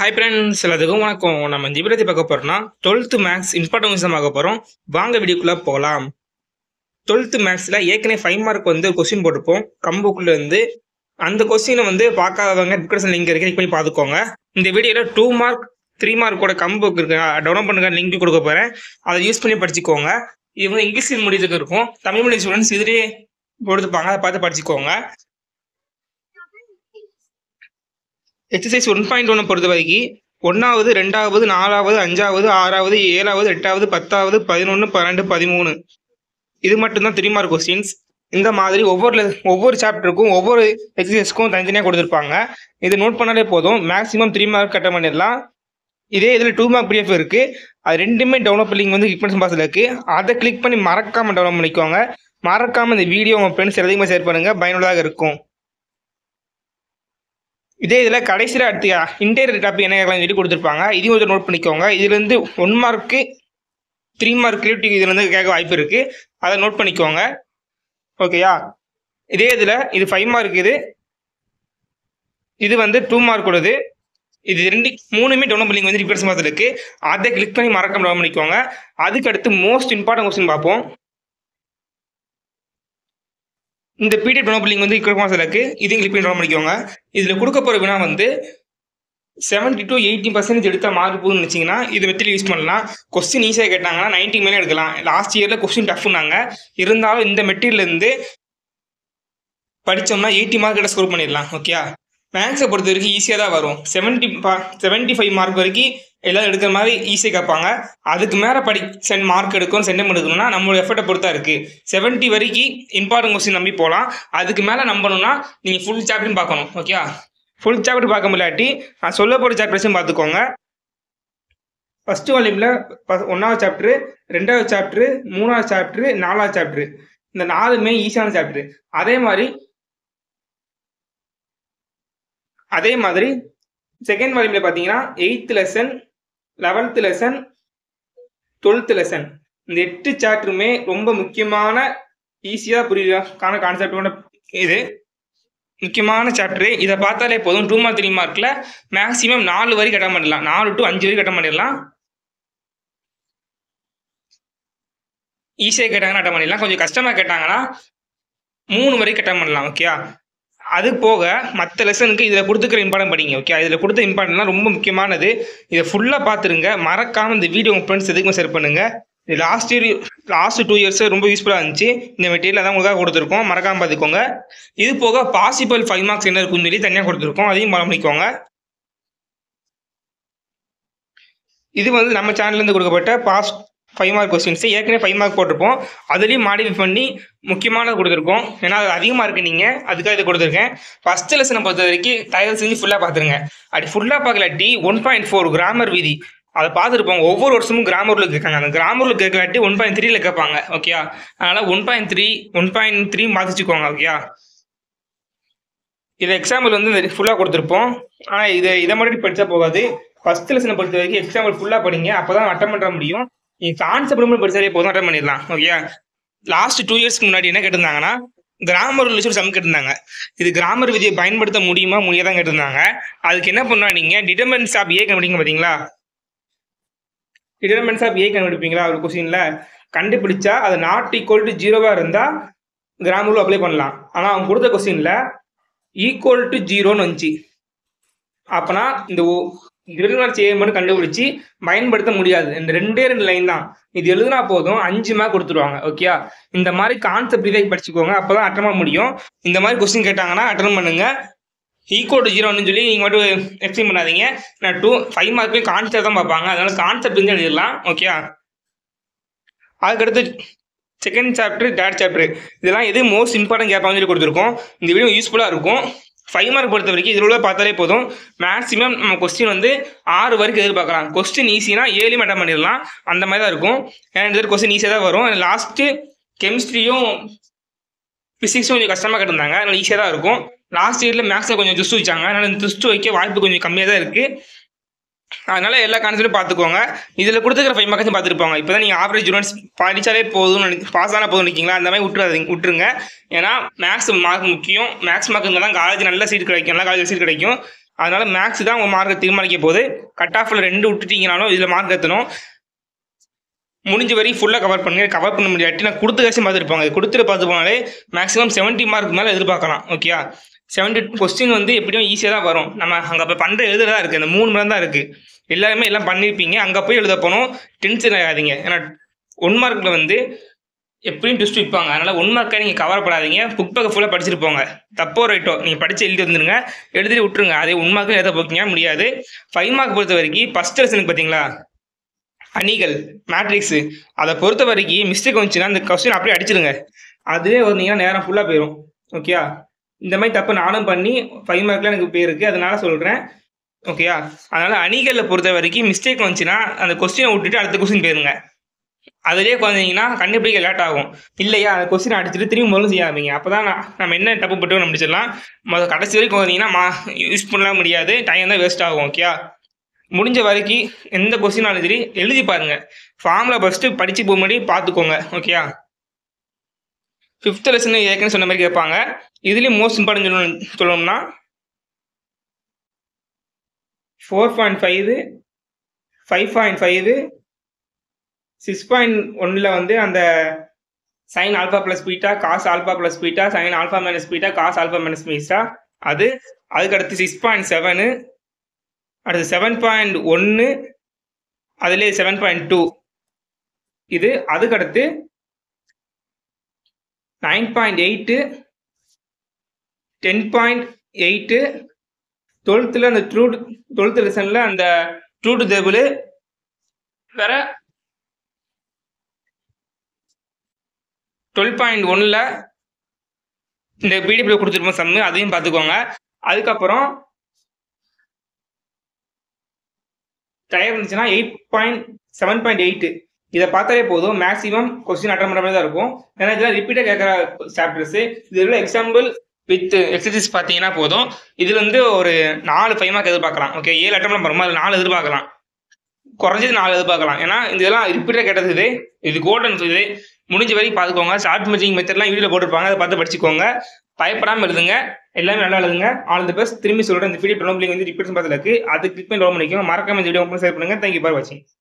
hi friends எல்லாத்துக்கும் வணக்கம் நம்ம இந்த பற்றி பார்க்க போகிறோம்னா டுவெல்த்து மேக்ஸ் இம்பார்ட்டன்ஸ் தான் பார்க்க போகிறோம் வாங்க வீடியோக்குள்ளே போகலாம் டுவெல்த்து மேக்ஸில் ஏற்கனவே ஃபைவ் மார்க் வந்து கொஸ்டின் போட்டிருப்போம் கம்புக்குள்ளே இருந்து அந்த கொஸ்டினை வந்து பார்க்காதவங்க டிஸ்கிரிப்ஷன் லிங்க் இருக்கு click பண்ணி பார்த்துக்கோங்க இந்த வீடியோவில் டூ மார்க் த்ரீ மார்க்கோட கம்புக்கு இருக்கு டவுன்லோட் பண்ணுங்க லிங்க் கொடுக்க போகிறேன் அதை யூஸ் பண்ணி படிச்சுக்கோங்க இது வந்து இங்கிலீஷ் மீடியத்துக்கு இருக்கும் தமிழ் மீடியம் ஸ்டூடெண்ட்ஸ் இதுலேயே கொடுத்துப்பாங்க அதை பார்த்து படிச்சுக்கோங்க எக்ஸசைஸ் ஒன் பாயிண்ட் ஒன்னை பொறுத்த வரைக்கும் ஒன்றாவது ரெண்டாவது நாலாவது அஞ்சாவது ஆறாவது ஏழாவது எட்டாவது பத்தாவது பதினொன்று பன்னெண்டு பதிமூணு இது மட்டும்தான் த்ரீ மார்க் கொஸ்டின்ஸ் இந்த மாதிரி ஒவ்வொரு le- ஒவ்வொரு சாப்டருக்கும் ஒவ்வொரு எக்ஸசைஸ்க்கும் தனித்தனியாக கொடுத்துருப்பாங்க இது நோட் பண்ணாலே போதும் மேக்ஸிமம் த்ரீ மார்க் கட்ட பண்ணிடலாம் இதே இதில் டூ மார்க் பிடிஎஃப் இருக்குது அது ரெண்டுமே டவுன்லோட் லிங்க் வந்து கிளிக் பண்ணி பாஸில் இருக்குது அதை கிளிக் பண்ணி மறக்காமல் டவுன்லோட் பண்ணிக்கோங்க மறக்காமல் இந்த வீடியோ உங்கள் ஃப்ரெண்ட்ஸ் எல்லாத்தையுமே ஷேர் பண்ணுங்கள் பயனுள்ளதாக இருக்கும் இதே இதில் கடைசியில் அடுத்து இன்டீரியர் டாபிக் என்ன கேட்கலாம் சொல்லி கொடுத்துருப்பாங்க இதையும் கொஞ்சம் நோட் பண்ணிக்கோங்க இதுலேருந்து one mark three mark creative இதில் வந்து கேட்க வாய்ப்பு இருக்குது அதை நோட் பண்ணிக்கோங்க ஓகேயா இதே இதில் இது ஃபைவ் மார்க் இது இது வந்து டூ மார்க் உள்ளது இது ரெண்டு மூணுமே டவுன் பண்ணிங்க வந்து ரிப்பேர்ஸ் மாதிரி இருக்குது அதை கிளிக் பண்ணி மறக்காம டவுன் பண்ணிக்கோங்க அதுக்கு அடுத்து மோஸ்ட் இம்பார்ட்டன்ட் கொஸ்டின் பார்ப்போம் இந்த பிடிஎஃப் டவுன் லிங்க் வந்து இக்கட் மாதத்தில் இருக்குது இதையும் கிளிக் பண்ணி டவுன் பண்ணிக்கோங்க இதில் கொடுக்க போகிற வினா வந்து செவன்ட்டி டு எயிட்டி பர்சன்டேஜ் எடுத்தால் மார்க் போகுதுன்னு வச்சிங்கன்னா இது மெத்தில் யூஸ் பண்ணலாம் கொஸ்டின் ஈஸியாக கேட்டாங்கன்னா 90 மேலே எடுக்கலாம் லாஸ்ட் இயரில் கொஸ்டின் டஃப்னாங்க இருந்தாலும் இந்த மெட்டீரியல்லேருந்து படித்தோம்னா எயிட்டி மார்க் கிட்ட ஸ்கோர் பண்ணிடலாம் ஓகே மேக்ஸை பொறுத்த வரைக்கும் ஈஸியாக தான் வரும் செவன்ட்டி பா செவன்ட்டி ஃபைவ் மார்க் வரைக்கும் எல்லாம் எடுக்கிற மாதிரி ஈஸியாக கேட்பாங்க அதுக்கு மேலே படி சென்ட் மார்க் எடுக்கணும் சென்டம் எடுக்கணும்னா நம்மளோட எஃபர்ட்டை பொறுத்தா இருக்குது செவன்ட்டி வரைக்கும் இம்பார்ட்டன்ட் கொஸ்டின் நம்பி போகலாம் அதுக்கு மேலே நம்பணும்னா நீங்கள் ஃபுல் சாப்டர்னு பார்க்கணும் ஓகே ஃபுல் சாப்டர் பார்க்க முடியாட்டி நான் சொல்ல போகிற சாப்டர்ஸும் பார்த்துக்கோங்க ஃபஸ்ட்டு வால்யூமில் ஒன்றாவது சாப்டரு ரெண்டாவது சாப்டரு மூணாவது சாப்டரு நாலாவது சாப்டரு இந்த நாலுமே ஈஸியான சாப்டரு அதே மாதிரி அதே மாதிரி செகண்ட் வால்யூமில் பார்த்தீங்கன்னா eighth lesson eleventh lesson twelfth lesson இந்த எட்டு சாப்டருமே ரொம்ப முக்கியமான ஈஸியாக புரியுதான கான்செப்டோட இது முக்கியமான சாப்டரு இதை பார்த்தாலே போதும் டூ மார்க் த்ரீ மார்க்கில் மேக்ஸிமம் நாலு வரி கட்ட பண்ணிடலாம் நாலு டு அஞ்சு வரி கட்ட பண்ணிடலாம் ஈஸியாக கேட்டாங்கன்னா கட்ட பண்ணிடலாம் கொஞ்சம் கஷ்டமாக கேட்டாங்கன்னா மூணு வரை கட்ட பண்ணலாம் ஓகே அது போக மற்ற லெசனுக்கு இதில் கொடுத்துக்கிற இம்பார்ட்டன் படிங்க ஓகே இதில் கொடுத்த இம்பார்ட்டன்ட்லாம் ரொம்ப முக்கியமானது இதை ஃபுல்லாக பார்த்துருங்க மறக்காமல் இந்த வீடியோ உங்கள் ஃப்ரெண்ட்ஸ் எதுக்குமே ஷேர் பண்ணுங்கள் இது last year last two years ரொம்ப யூஸ்ஃபுல்லாக இருந்துச்சு இந்த மெட்டீரியல் தான் உங்களுக்காக கொடுத்துருக்கோம் மறக்காமல் பார்த்துக்கோங்க இது போக பாசிபிள் ஃபைவ் மார்க்ஸ் என்ன இருக்குன்னு சொல்லி தனியாக கொடுத்துருக்கோம் அதையும் ஃபாலோ பண்ணிக்கோங்க இது வந்து நம்ம சேனல்லேருந்து கொடுக்கப்பட்ட பாஸ் ஃபைவ் மார்க் கொஸ்டின்ஸ் ஏற்கனவே ஃபைவ் மார்க் போட்டிருப்போம் அதுலேயும் மாடிஃபை பண்ணி முக்கியமானது கொடுத்துருக்கோம் ஏன்னா அது அதிகமாக இருக்கு நீங்கள் அதுக்காக இது கொடுத்துருக்கேன் ஃபஸ்ட்டு லெசனை பொறுத்த வரைக்கும் தயவு செஞ்சு ஃபுல்லாக பார்த்துருங்க அப்படி ஃபுல்லாக பார்க்கலாட்டி ஒன் பாயிண்ட் ஃபோர் கிராமர் விதி அதை பார்த்துருப்போம் ஒவ்வொரு வருஷமும் கிராமரில் கேட்காங்க அந்த கிராமரில் கேட்கலாட்டி ஒன் பாயிண்ட் த்ரீல கேட்பாங்க ஓகே அதனால் one point three one point three மாற்றிச்சுக்கோங்க ஓகே இது எக்ஸாம்பிள் வந்து ஃபுல்லாக கொடுத்துருப்போம் ஆனால் இதை இதை மட்டும் படித்தா போகாது ஃபஸ்ட் லெசனை பொறுத்த வரைக்கும் எக்ஸாம்பிள் ஃபுல்லாக படிங்க அப்போ தான் அட்டன் பண்ண முடியும் நீங்கள் கான்செப்ட் மட்டும் படிச்சாலே போதும் அட்டன் பண்ணிடலாம் ஓகே லாஸ்ட் டூ இயர்ஸ்க்கு முன்னாடி என்ன கேட்டிருந்தாங்கன்னா கிராமர் ரிலேஷன் சம் கேட்டிருந்தாங்க இது கிராமர் விதியை பயன்படுத்த முடியுமா முடியாதான் கேட்டிருந்தாங்க அதுக்கு என்ன பண்ணா நீங்கள் டிட்டர்மென்ஸ் ஆஃப் ஏ கண்டுபிடிங்க பார்த்தீங்களா டிட்டர்மென்ஸ் ஆஃப் ஏ கண்டுபிடிப்பீங்களா ஒரு கொஸ்டினில் கண்டுபிடிச்சா அது நாட் ஈக்குவல் டு ஜீரோவாக இருந்தால் கிராமர் ரூல் அப்ளை பண்ணலாம் ஆனால் அவங்க கொடுத்த கொஸ்டினில் ஈக்குவல் டு ஜீரோன்னு வந்துச்சு அப்போனா இந்த இருநூறு செய்ய மட்டும் கண்டுபிடிச்சி பயன்படுத்த முடியாது இந்த ரெண்டே ரெண்டு லைன் தான் இது எழுதுனா போதும் அஞ்சு மார்க் கொடுத்துருவாங்க ஓகே இந்த மாதிரி கான்செப்ட் இதை படிச்சுக்கோங்க அப்போ தான் அட்டன் பண்ண முடியும் இந்த மாதிரி கொஸ்டின் கேட்டாங்கன்னா அட்டன் பண்ணுங்க ஈக்குவல் டு ஜீரோன்னு சொல்லி நீங்கள் மட்டும் எக்ஸ்பிளைன் பண்ணாதீங்க நான் டூ ஃபைவ் மார்க்லேயும் கான்செப்ட் தான் பார்ப்பாங்க அதனால கான்செப்ட் இருந்து எழுதிடலாம் ஓகே அதுக்கடுத்து செகண்ட் சாப்டர் தேர்ட் சாப்டர் இதெல்லாம் எது மோஸ்ட் இம்பார்ட்டன்ட் கேட்பாங்க சொல்லி கொடுத்துருக்கோம் இந்த வீடியோ யூஸ்ஃபுல்லாக இருக்கும் ஃபைவ் மார்க் பொறுத்த வரைக்கும் இதில் உள்ள பார்த்தாலே போதும் மேக்ஸிமம் நம்ம கொஸ்டின் வந்து ஆறு வரைக்கும் எதிர்பார்க்கலாம் கொஸ்டின் ஈஸினா ஏழு அட்டன் பண்ணிடலாம் அந்த மாதிரி தான் இருக்கும் ஏன்னா இந்த கொஸ்டின் ஈஸியாக தான் வரும் லாஸ்ட்டு கெமிஸ்ட்ரியும் ஃபிசிக்ஸும் கொஞ்சம் கஷ்டமாக கேட்டிருந்தாங்க அதனால் ஈஸியாக தான் இருக்கும் லாஸ்ட் இயரில் மேக்ஸில் கொஞ்சம் துஸ்ட் வச்சாங்க அதனால் இந்த துஸ்ட் வைக்க வாய்ப்பு கொஞ்சம் கம்மியாக தான் இருக்குது அதனால எல்லா கான்செப்டும் பார்த்துக்கோங்க இதில் கொடுத்துக்கிற ஃபைவ் மார்க்ஸும் பார்த்துருப்பாங்க இப்போ தான் நீங்கள் ஆவரேஜ் ஸ்டூடெண்ட்ஸ் படித்தாலே போதும் பாஸ் ஆனால் போதும் நிற்கிங்களா அந்த மாதிரி விட்டுறாதீங்க விட்டுருங்க ஏன்னா மேக்ஸ் மார்க் முக்கியம் மேக்ஸ் மார்க் இருந்தால் தான் காலேஜ் நல்ல சீட் கிடைக்கும் நல்ல காலேஜ் சீட் கிடைக்கும் அதனால மேக்ஸ் தான் உங்கள் மார்க்கை தீர்மானிக்க போகுது கட் ஆஃபில் ரெண்டு விட்டுட்டீங்கனாலும் இதில் மார்க் ஏற்றணும் முடிஞ்ச வரைக்கும் ஃபுல்லாக கவர் பண்ணுங்க கவர் பண்ண முடியாட்டி நான் கொடுத்த காசும் பார்த்துருப்பாங்க கொடுத்துட்டு பார்த்து போனாலே மேக்ஸிமம் செவன்ட்டி மார்க் மேலே எதிர்பார்க்கலாம் ஓகேயா செவன்ட்டி கொஸ்டின் வந்து எப்படியும் ஈஸியாக தான் வரும் நம்ம அங்கே போய் பண்ணுற எழுதுறதா இருக்குது அந்த மூணு மணி தான் இருக்குது எல்லாருமே எல்லாம் பண்ணியிருப்பீங்க அங்கே போய் எழுத போனோம் டென்ஷன் ஆகாதீங்க ஏன்னா ஒன் மார்க்கில் வந்து எப்படியும் டெஸ்ட் வைப்பாங்க அதனால் ஒன் மார்க்கை நீங்கள் கவர் பண்ணாதீங்க புக் பேக்கை ஃபுல்லாக படிச்சுட்டு போங்க தப்போ ரைட்டோ நீங்கள் படித்து எழுதி வந்துருங்க எழுதிட்டு விட்டுருங்க அதே ஒன் மார்க்கு எழுத போக்கீங்க முடியாது ஃபைவ் மார்க் பொறுத்த வரைக்கும் ஃபஸ்ட் லெசனுக்கு பார்த்தீங்களா அணிகள் மேட்ரிக்ஸு அதை பொறுத்த வரைக்கும் மிஸ்டேக் வந்துச்சுன்னா அந்த கொஸ்டின் அப்படியே அடிச்சிடுங்க அதுவே வந்தீங்கன்னா நேரம் ஃபுல்லாக போயிடும் ஓகேயா இந்த மாதிரி தப்பு நானும் பண்ணி ஃபைவ் மார்க்கில் எனக்கு போயிருக்கு அதனால சொல்கிறேன் ஓகேயா அதனால் அணிகளில் பொறுத்த வரைக்கும் மிஸ்டேக் வந்துச்சுன்னா அந்த கொஸ்டினை விட்டுட்டு அடுத்த கொஸ்டின் போயிருங்க அதிலே குழந்தைங்கன்னா கண்டுபிடிக்க லேட் ஆகும் இல்லையா அந்த கொஸ்டின் அடிச்சுட்டு திரும்பி முதல்ல செய்ய ஆரம்பிங்க அப்போ தான் நம்ம என்ன தப்பு பட்டு நம்ம முடிச்சிடலாம் முதல் கடைசி வரைக்கும் வந்தீங்கன்னா மா யூஸ் பண்ணலாம் முடியாது டைம் தான் வேஸ்ட் ஆகும் ஓகேயா முடிஞ்ச வரைக்கும் எந்த கொஸ்டினாலும் சரி எழுதி பாருங்க ஃபார்முலா ஃபஸ்ட்டு படித்து போக முன்னாடி பார்த்துக்கோங்க ஓகேயா ஃபிஃப்த் லெசன் ஏற்கனவே சொன்ன மாதிரி கேட்பாங்க இதுலேயும் மோஸ்ட் இம்பார்ட்டன் சொல்லணும் சொல்லணும்னா four point five five point five six point ஒன்னில் வந்து அந்த sine alpha plus beta cos alpha plus beta sine alpha minus beta cos alpha minus beta அது அதுக்கடுத்து சிக்ஸ் பாயிண்ட் செவனு அடுத்து செவன் பாயிண்ட் ஒன்று அதுலேயே செவன் பாயிண்ட் டூ இது அதுக்கடுத்து nine point eight ten point eight டுவெல்த்தில் அந்த ட்ரூ டுவெல்த் லெசனில் அந்த ட்ரூ டு டேபிள் வேற டுவெல் பாயிண்ட் ஒன்னில் இந்த பிடிஎஃப்ல கொடுத்துருப்போம் சம்மு அதையும் பார்த்துக்கோங்க அதுக்கப்புறம் டயர் இருந்துச்சுன்னா eight point seven point eight இதை பார்த்தாலே போதும் மேக்ஸிமம் கொஸ்டின் அட்டன் பண்ணுற மாதிரி தான் இருக்கும் ஏன்னா இதெல்லாம் ரிப்பீட்டாக கேட்குற சாப்டர்ஸ் இதில் எக்ஸாம்பிள் வித் எக்ஸசைஸ் பார்த்தீங்கன்னா போதும் இதில் வந்து ஒரு நாலு ஃபைவ் மார்க் எதிர்பார்க்கலாம் ஓகே ஏழு அட்டம் பண்ணுறோம் அது நாலு எதிர்பார்க்கலாம் குறைஞ்சது நாலு எதிர்பார்க்கலாம் ஏன்னா இதெல்லாம் ரிப்பீட்டாக கேட்டது இது இது கோல்டன் இது முடிஞ்ச வரைக்கும் பார்த்துக்கோங்க ஷார்ட் மேட்சிங் மெத்தட்லாம் வீடியோ போட்டிருப்பாங்க அதை பார்த்து படிச்சுக்கோங்க பயப்படாமல் எழுதுங்க எல்லாமே நல்லா எழுதுங்க ஆல் தி பெஸ்ட் திரும்பி சொல்கிறேன் இந்த வீடியோ டொலம் வந்து ரிப்பீட்ஸ் பார்த்துல இருக்கு அது கிளிக் பண்ணி டவுன் பண்ணிக்கோங்க மறக்காம இந்த வீடியோ ஷேர் பண்ணுங்க தேங்க்யூ பார் வாட்சிங்